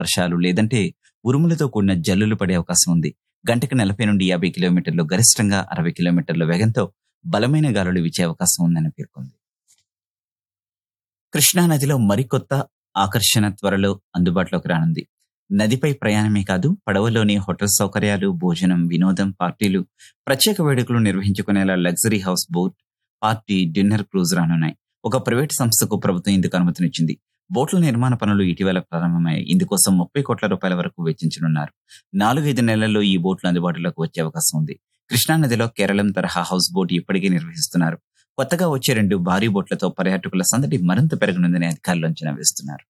వర్షాలు లేదంటే ఉరుములతో కూడిన జల్లులు పడే అవకాశం ఉంది గంటకు నలభై నుండి యాభై కిలోమీటర్లు గరిష్టంగా అరవై కిలోమీటర్ల వేగంతో బలమైన గాలులు వీచే అవకాశం ఉందని పేర్కొంది కృష్ణా నదిలో మరికొత్త ఆకర్షణ త్వరలో అందుబాటులోకి రానుంది నదిపై ప్రయాణమే కాదు పడవలోని హోటల్ సౌకర్యాలు భోజనం వినోదం పార్టీలు ప్రత్యేక వేడుకలు నిర్వహించుకునేలా luxury house boat party dinner cruise రానున్నాయి ఒక ప్రైవేట్ సంస్థకు ప్రభుత్వం ఇందుకు అనుమతినిచ్చింది బోట్ల నిర్మాణ పనులు ఇటీవల ప్రారంభమయ్యాయి ఇందుకోసం ముప్పై కోట్ల రూపాయల వరకు వెచ్చించనున్నారు నాలుగైదు నెలల్లో ఈ బోట్లు అందుబాటులోకి వచ్చే అవకాశం ఉంది కృష్ణా నదిలో కేరళం తరహా హౌస్ బోట్ ఇప్పటికే నిర్వహిస్తున్నారు కొత్తగా వచ్చే రెండు భారీ బోట్లతో పర్యాటకుల సందడి మరింత పెరగనుందని అధికారులు అంచనా వేస్తున్నారు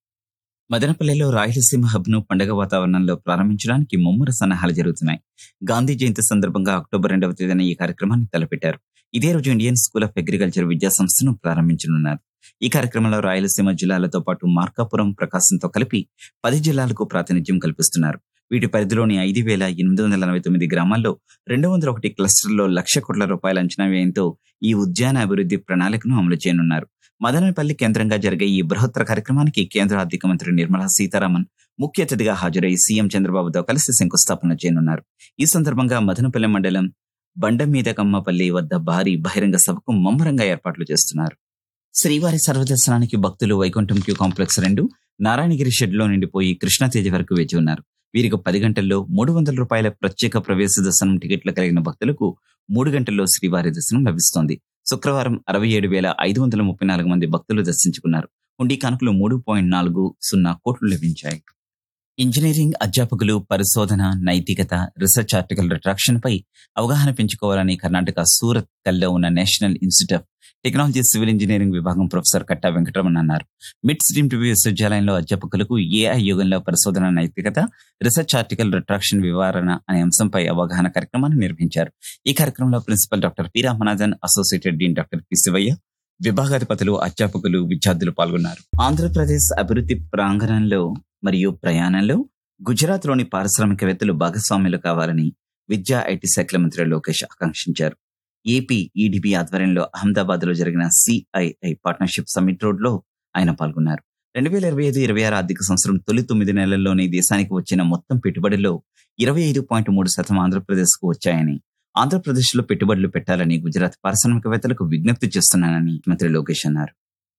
మదనపల్లిలో రాయలసీమ హబ్ ను పండగ వాతావరణంలో ప్రారంభించడానికి ముమ్మర సన్నాహాలు జరుగుతున్నాయి గాంధీ జయంతి సందర్భంగా అక్టోబర్ రెండవ తేదీన ఈ కార్యక్రమాన్ని తలపెట్టారు ఇదే రోజు ఇండియన్ స్కూల్ ఆఫ్ అగ్రికల్చర్ విద్యా సంస్థను ప్రారంభించనున్నారు ఈ కార్యక్రమంలో రాయలసీమ జిల్లాలతో పాటు మార్కాపురం ప్రకాశంతో కలిపి పది జిల్లాలకు ప్రాతినిధ్యం కల్పిస్తున్నారు వీటి పరిధిలోని ఐదు వేల ఎనిమిది వందల నలభై తొమ్మిది గ్రామాల్లో రెండు వందల ఒకటి క్లస్టర్లో లక్ష కోట్ల రూపాయల అంచనా వ్యయంతో ఈ ఉద్యాన అభివృద్ధి ప్రణాళికను అమలు చేయనున్నారు మదనపల్లి కేంద్రంగా జరిగే ఈ బృహత్తర కార్యక్రమానికి కేంద్ర ఆర్థిక మంత్రి నిర్మలా సీతారామన్ ముఖ్య అతిథిగా హాజరై సీఎం చంద్రబాబుతో కలిసి శంకుస్థాపన చేయనున్నారు ఈ సందర్భంగా మదనపల్లి మండలం బండమీదకమ్మపల్లి వద్ద భారీ బహిరంగ సభకు ముమ్మరంగా ఏర్పాట్లు చేస్తున్నారు శ్రీవారి సర్వదర్శనానికి భక్తులు వైకుంఠం క్యూ కాంప్లెక్స్ రెండు నారాయణగిరి షెడ్ లో నిండిపోయి కృష్ణాతేజ వరకు వేచి ఉన్నారు వీరికి పది గంటల్లో మూడు వందల రూపాయల ప్రత్యేక ప్రవేశ దర్శనం టికెట్లు కలిగిన భక్తులకు మూడు గంటల్లో శ్రీవారి దర్శనం లభిస్తోంది శుక్రవారం అరవై ఏడు వేల ఐదు వందల ముప్పై నాలుగు మంది భక్తులు దర్శించుకున్నారు హుండీ కానుకలు మూడు పాయింట్ నాలుగు సున్నా కోట్లు లభించాయి ఇంజనీరింగ్ అధ్యాపకులు పరిశోధన నైతికత రీసెర్చ్ ఆర్టికల్ రిట్రాక్షన్ పై అవగాహన పెంచుకోవాలని కర్ణాటక సూరత్ కల్లో ఉన్న national institute of technology civil engineering విభాగం ప్రొఫెసర్ కట్టా వెంకటరమణ అన్నారు మిడ్ స్ట్రీమ్ టీవీ విశ్వవిద్యాలయంలో అధ్యాపకులకు ఏఐ యుగంలో పరిశోధన నైతికత రీసెర్చ్ ఆర్టికల్ రిట్రాక్షన్ వివరణ అనే అంశంపై అవగాహన కార్యక్రమాన్ని నిర్వహించారు ఈ కార్యక్రమంలో principal doctor P Ramanathan associated dean doctor P Sivaiah విభాగాధిపతులు అధ్యాపకులు విద్యార్థులు పాల్గొన్నారు ఆంధ్రప్రదేశ్ అభివృద్ధి ప్రాంగణంలో మరియు ప్రయాణంలో గుజరాత్ లోని పారిశ్రామికవేత్తలు భాగస్వాములు కావాలని విద్యా ఐటీ శాఖల మంత్రి లోకేష్ ఆకాంక్షించారు ఏపీ ఈడీబీ ఆధ్వర్యంలో అహ్మదాబాద్ లో జరిగిన సిఐఐ పార్ట్నర్షిప్ సమిట్ రోడ్ లో ఆయన పాల్గొన్నారు రెండు వేల ఇరవై ఐదు ఇరవై ఆరు ఆర్థిక సంవత్సరం తొలి తొమ్మిది నెలల్లోనే దేశానికి వచ్చిన మొత్తం పెట్టుబడిలో ఇరవై ఐదు పాయింట్ మూడు శాతం ఆంధ్రప్రదేశ్ కు వచ్చాయని ఆంధ్రప్రదేశ్ లో పెట్టుబడులు పెట్టాలని గుజరాత్ పారిశ్రామికవేత్తలకు విజ్ఞప్తి చేస్తున్నానని మంత్రి లోకేష్ అన్నారు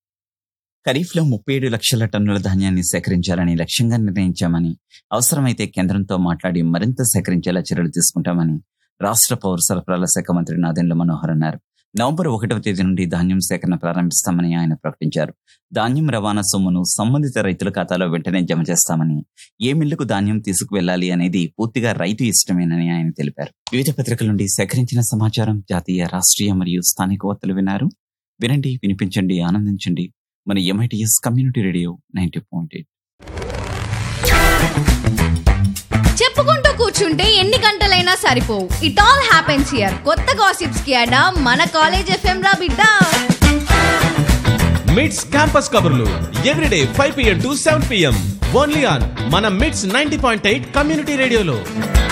ఖరీఫ్ లో ముప్పై ఏడు లక్షల టన్నుల ధాన్యాన్ని సేకరించాలని లక్ష్యంగా నిర్ణయించామని అవసరమైతే కేంద్రంతో మాట్లాడి మరింత సేకరించేలా చర్యలు తీసుకుంటామని రాష్ట్ర పౌర సరఫరాల శాఖ మంత్రి నాదెండ్ల మనోహర్ అన్నారు నవంబర్ ఒకటవ తేదీ నుండి ధాన్యం సేకరణ ప్రారంభిస్తామని ఆయన ప్రకటించారు ధాన్యం రవాణా సొమ్మును సంబంధిత రైతుల ఖాతాలో వెంటనే జమ చేస్తామని ఏ మిల్లుకు ధాన్యం తీసుకువెళ్లాలి అనేది పూర్తిగా రైతు ఇష్టమేనని ఆయన తెలిపారు వివిధ పత్రికల నుండి సేకరించిన సమాచారం జాతీయ రాష్ట్రీయ మరియు స్థానిక వార్తలు విన్నారు వినండి వినిపించండి ఆనందించండి మన MITS community radio ninety point eight చెప్పుకుంటూ కూర్చుంటే ఎన్ని గంటలైనా సరిపోవు ఇట్ ఆల్ హ్యాపెన్స్ హియర్ కొత్త గాసిప్స్ కి అడా మన కాలేజ్ ఎఫ్ఎం రా బిడ్డ మిడ్స్ క్యాంపస్ కబుర్లు everyday five PM to seven PM only on మన MITS ninety point eight community రేడియోలో